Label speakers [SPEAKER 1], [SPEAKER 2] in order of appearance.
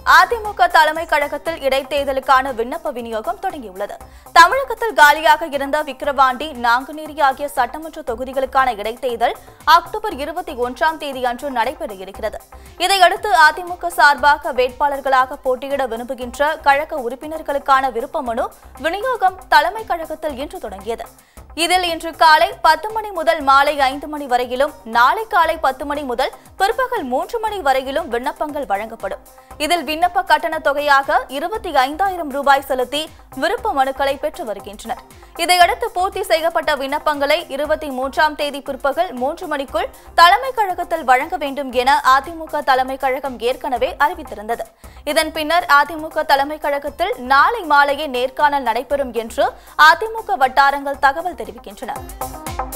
[SPEAKER 1] அதிமுக தலைமை கழகத்தில் இடைத்தேர்தலுக்கான விண்ணப்ப விநியோகம் தொடங்கியுள்ளது தமிழகத்தில் காலியாக இருந்த விக்கிரவாண்டி நாங்குநேரி ஆகிய சட்டமன்ற தொகுதிகளுக்கான இடைத்தேர்தல் அக்டோபர் இருபத்தி ஒன்றாம் தேதி அன்று நடைபெற இருக்கிறது இதையடுத்து அதிமுக சார்பாக வேட்பாளர்களாக போட்டியிட விரும்புகின்ற கழக உறுப்பினர்களுக்கான விருப்ப மனு விநியோகம் தலைமை கழகத்தில் இன்று தொடங்கியது இதில் இன்று காலை பத்து மணி முதல் மாலை ஐந்து மணி வரையிலும் நாளை காலை பத்து மணி முதல் பிற்பகல் மூன்று மணி வரையிலும் விண்ணப்பங்கள் வழங்கப்படும் இதில் விண்ணப்ப கட்டண தொகையாக இருபத்தி ஐந்தாயிரம் ரூபாய் செலுத்தி விருப்ப மனுக்களை பெற்று வருகின்றனர் இதையடுத்து பூர்த்தி செய்யப்பட்ட விண்ணப்பங்களை இருபத்தி மூன்றாம் தேதி பிற்பகல் மூன்று மணிக்குள் தலைமை கழகத்தில் வழங்க வேண்டும் என அதிமுக தலைமை கழகம் ஏற்கனவே அறிவித்திருந்தது இதன் பின்னர் அதிமுக தலைமை கழகத்தில் நாளை மாலையே நேர்காணல் நடைபெறும் என்று அதிமுக வட்டாரங்கள் தகவல் தெரிவிக்கின்றன